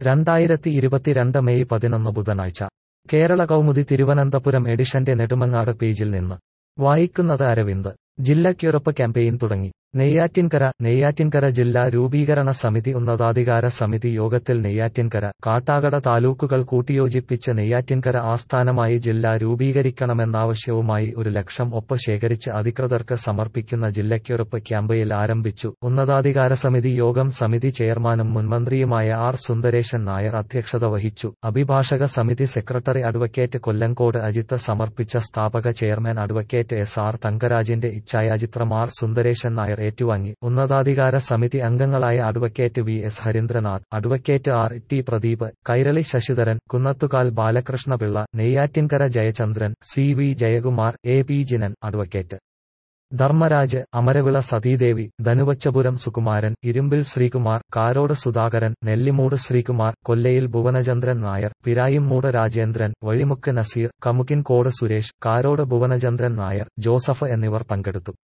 രണ്ടായിരത്തി ഇരുപത്തിരണ്ട് മെയ് പതിനൊന്ന് ബുധനാഴ്ച കേരള കൗമുദി തിരുവനന്തപുരം എഡിഷന്റെ നെടുമങ്ങാട് പേജിൽ നിന്ന് വായിക്കുന്നത് അരവിന്ദ് ജില്ലയ്ക്കുറപ്പ് ക്യാമ്പയിൻ തുടങ്ങി നെയ്യാറ്റിൻകര നെയ്യാറ്റിൻകര ജില്ലാ രൂപീകരണ സമിതി ഉന്നതാധികാര സമിതി യോഗത്തിൽ നെയ്യാറ്റിൻകര കാട്ടാകട താലൂക്കുകൾ കൂട്ടിയോജിപ്പിച്ച് നെയ്യാറ്റിൻകര ആസ്ഥാനമായി ജില്ല രൂപീകരിക്കണമെന്നാവശ്യവുമായി ഒരു ലക്ഷം ഒപ്പ് ശേഖരിച്ച് അധികൃതർക്ക് സമർപ്പിക്കുന്ന ജില്ലയ്ക്കുറപ്പ് ക്യാമ്പയിൽ ആരംഭിച്ചു ഉന്നതാധികാര സമിതി യോഗം സമിതി ചെയർമാനും മുൻമന്ത്രിയുമായ ആർ സുന്ദരേശൻ നായർ അധ്യക്ഷത വഹിച്ചു അഭിഭാഷക സമിതി സെക്രട്ടറി അഡ്വക്കേറ്റ് കൊല്ലങ്കോട് അജിത്ത് സമർപ്പിച്ച സ്ഥാപക ചെയർമാൻ അഡ്വക്കേറ്റ് എസ് ആർ തങ്കരാജിന്റെ ഇച്ഛായാചിത്രം ആർ സുന്ദരേശൻ നായർ ഏറ്റുവാങ്ങി ഉന്നതാധികാര സമിതി അംഗങ്ങളായ advocate V S Harindranath advocate R T Pradeep Kairali Sasidharan Kunnathukal Balakrishnapillai Neyyattinkara Jayachandran C V Jayakumar A P Jinan advocate Dharmaraj Amaravila Sathidevi Dhanuvachapuram Sukumaran Irumbil Sreekumar Karode Sudhakaran Nellimoodu Sreekumar Kollayil Bhuvanachandran Nair Piraimoodu Rajendran Vazhimukku Nazeer Kamukinkode Suresh Karode Bhuvanachandran Nair Joseph എന്നിവർ പങ്കെടുത്തു